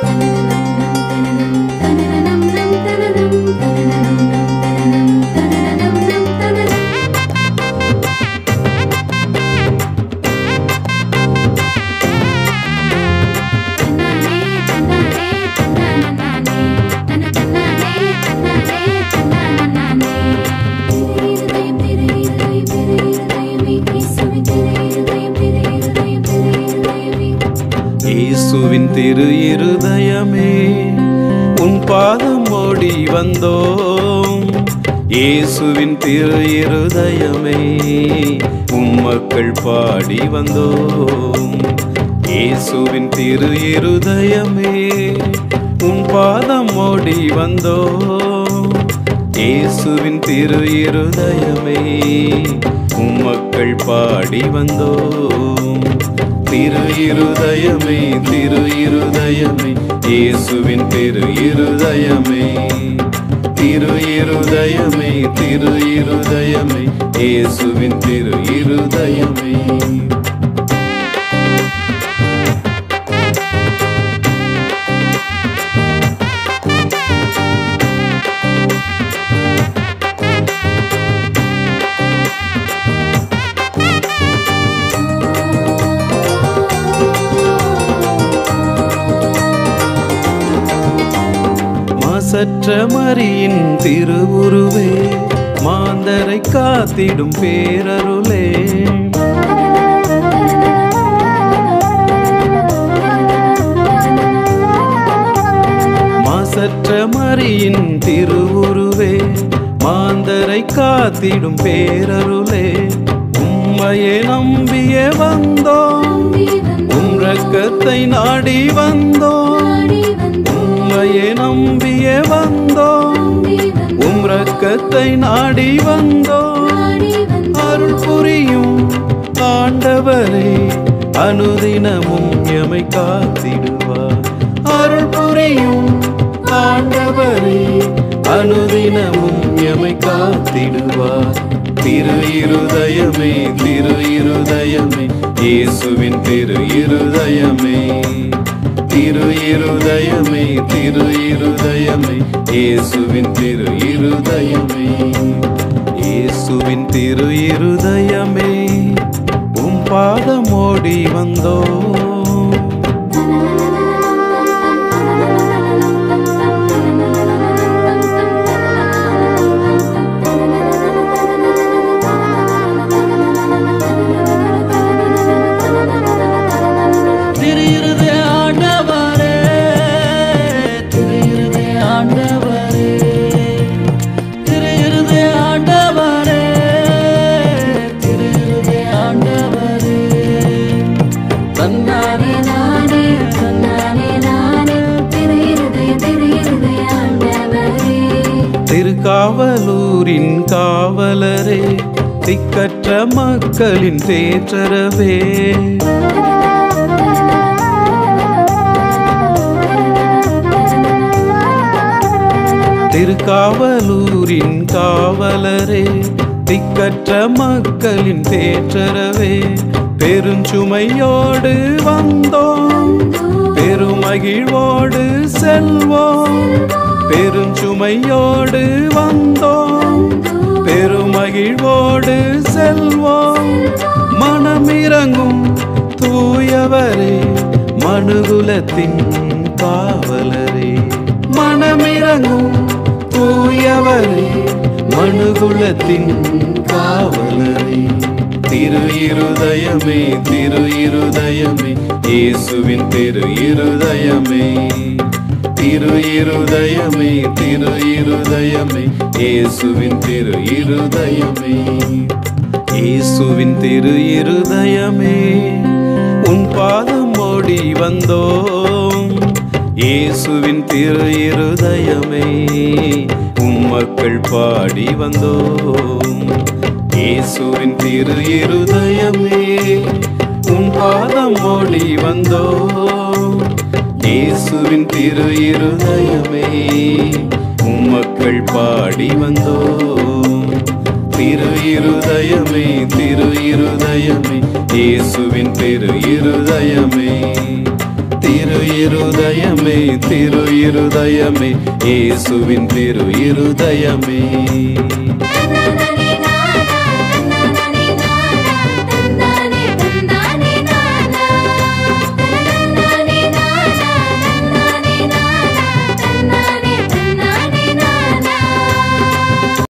இயேசுவின் திரு இருதயமே உன் பாதம் ஓடி வந்தோம் இயேசுவின் திரு இருதயமே உம் மக்கள் பாடி வந்தோம் இயேசுவின் திரு இருதயமே உன் பாதம் ஓடி வந்தோம் இயேசுவின் திரு இருதயமே உம் மக்கள் பாடி வந்தோம் திரு இருதயமே திரு இருதயமே இயேசுவின் திரு இருதயமே திரு இருதயமே திரு இருதயமே இயேசுவின் திரு இருதயமே மாசற்ற மரியின் திருவுருவே மாந்தரை காத்திடும் பேரருளே மாசற்ற மரியின் திருவுருவே மாந்தரை காத்திடும் பேரருளே உம்மையே நம்பிய வந்தோம் உம் ரக்கத்தை நாடி வந்தோம் உம்மையே நம்பிய வந்தோம் உம் ரக்கத்தை நாடி வந்தோம் அருள் புரியும் ஆண்டவரே அனுதினமும் எமை காத்திடுவார் அருள் புரியும் ஆண்டவரே அனுதினமும் எமை காத்திடுவார் திரு இருதயமே திரு இருதயமே இயேசுவின் திரு இருதயமே திரு இருதயமே திரு இருதயமே இயேசுவின் திரு இருதயமே இயேசுவின் திரு இருதயமே உம் பாதம் ஓடி வந்தோம் திரு இருதய ஆண்டவரே திரு இருதய ஆண்டவரே திரு இருதய ஆண்டவரே திரு இருதய ஆண்டவரே தன்னானே நானே தன்னானே நானே திரு இருதய திரு இருதய ஆண்டவரே திருக்காவலூரின் காவலரே திக்கற்ற மக்களின் தேற்றரவே திருக்காவலூரின் காவலரே திக்கற்ற மக்களின் தேற்றரவே பெருஞ்சுமையோடு வந்தோம் பெருமகிழ்வோடு செல்வோம் பெருஞ்சுமையோடு வந்தோம் பெருமகிழ்வோடு செல்வோம் மனமிறங்கும் தூயவரே மனுகுலத்தின் காவலரே மனமிறங்கும் தூயவரே மனுகுலத்தின் காவலரே திரு இருதயமே திரு இருதயமே இயேசுவின் திரு இருதயமே திரு இருதயமே திரு இருதயமே இயேசுவின் திரு இருதயமே இயேசுவின் திரு இருதயமே உன் பாதம் ஓடி வந்தோம் இயேசுவின் திரு இருதயமே உம் மக்கள் பாடி வந்தோம் இயேசுவின் திரு இருதயமே உன் பாதம் ஓடி வந்தோம் இயேசுவின் திரு இருதயமே உம் மக்கள் பாடி வந்தோம் திரு இருதயமே திரு இருதயமே இயேசுவின் திரு இருதயமே திரு திரு இருதயமே திரு இருதயமே இயேசுவின் திரு இருதயமே நனனனே நானா